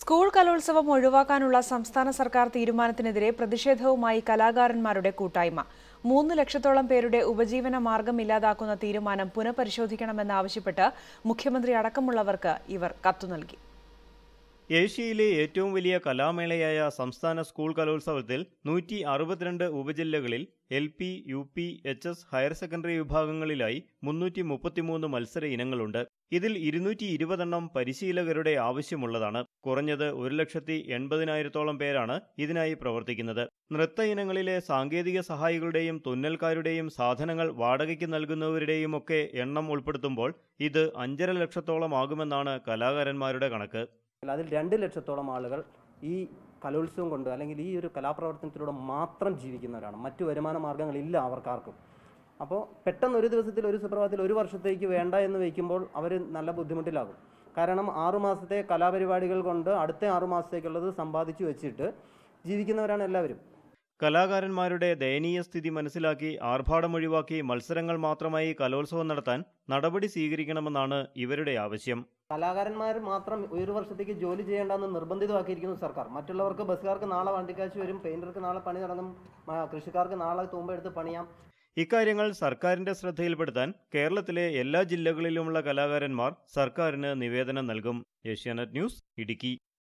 school കലോത്സവം ഒഴിവാക്കാനുള്ള സംസ്ഥാന സർക്കാർ തീരുമാനത്തിനെതിരെ പ്രതിഷേധവുമായി കലാകാരന്മാരുടെ കൂട്ടായ്മ മൂന്ന് ലക്ഷത്തോളം പേരുടെ ഉപജീവന മാർഗം ഇല്ലാതാക്കുന്ന തീരുമാനം പുനഃപരിശോധിക്കണമെന്നാവശ്യപ്പെട്ട് മുഖ്യമന്ത്രി അടക്കമുള്ളവർക്ക് ഇവർ കത്തു നൽകി ഏഷ്യയിലെ ഏറ്റവും വലിയ കലാമേളയായ സംസ്ഥാന സ്കൂൾ കലോത്സവത്തിൽ നൂറ്റി അറുപത്തിരണ്ട് ഉപജില്ലകളിൽ L P U P H S higher secondary വിഭാഗങ്ങളിലായി മുന്നൂറ്റി മുപ്പത്തിമൂന്ന് മത്സര ഇനങ്ങളുണ്ട് ഇതിൽ ഇരുന്നൂറ്റി ഇരുപതെണ്ണം പരിശീലകരുടെ ആവശ്യമുള്ളതാണ് കുറഞ്ഞത് ഒരു ലക്ഷത്തി എൺപതിനായിരത്തോളം പേരാണ് ഇതിനായി പ്രവർത്തിക്കുന്നത് നൃത്ത ഇനങ്ങളിലെ സാങ്കേതിക സഹായികളുടെയും തുന്നൽക്കാരുടെയും സാധനങ്ങൾ വാടകയ്ക്ക് നൽകുന്നവരുടെയും ഒക്കെ എണ്ണം ഉൾപ്പെടുത്തുമ്പോൾ ഇത് അഞ്ചര ലക്ഷത്തോളം ആകുമെന്നാണ് കലാകാരന്മാരുടെ കണക്ക് അതിൽ രണ്ട് ലക്ഷത്തോളം ആളുകൾ ഈ കലോത്സവം കൊണ്ട് അല്ലെങ്കിൽ ഈ ഒരു കലാപ്രവർത്തനത്തിലൂടെ മാത്രം ജീവിക്കുന്നവരാണ് മറ്റു വരുമാന മാർഗ്ഗങ്ങളില്ല അവർക്കാർക്കും അപ്പോൾ പെട്ടെന്ന് ഒരു ദിവസത്തിൽ ഒരു സുപ്രഭാതത്തിൽ ഒരു വർഷത്തേക്ക് വേണ്ട എന്ന് വയ്ക്കുമ്പോൾ അവർ നല്ല ബുദ്ധിമുട്ടിലാകും കാരണം ആറുമാസത്തെ കലാപരിപാടികൾ കൊണ്ട് അടുത്ത ആറുമാസത്തേക്കുള്ളത് സമ്പാദിച്ചു വെച്ചിട്ട് ജീവിക്കുന്നവരാണ് എല്ലാവരും കലാകാരന്മാരുടെ ദയനീയ സ്ഥിതി മനസ്സിലാക്കി ആർഭാടം ഒഴിവാക്കി മത്സരങ്ങൾ മാത്രമായി കലോത്സവം നടത്താൻ നടപടി സ്വീകരിക്കണമെന്നാണ് ഇവരുടെ ആവശ്യം കലാകാരന്മാർ മാത്രം ഒരു വർഷത്തേക്ക് ജോലി ചെയ്യേണ്ടെന്ന് നിർബന്ധിതമാക്കിയിരിക്കുന്നു സർക്കാർ മറ്റുള്ളവർക്ക് ബസ്സുകാർക്ക് നാളെ വണ്ടിക്കാശ് വരും പെയിന്റർക്ക് നാളെ പണി തുടങ്ങും ആ, കൃഷിക്കാർക്ക് നാളെ തൂമ്പെടുത്ത് പണിയാം ഇക്കാര്യങ്ങൾ സർക്കാരിന്റെ ശ്രദ്ധയിൽപ്പെടുത്താൻ കേരളത്തിലെ എല്ലാ ജില്ലകളിലുമുള്ള കലാകാരന്മാർ സർക്കാരിന് നിവേദനം നൽകും ഏഷ്യാനെറ്റ് ന്യൂസ് ഇടുക്കി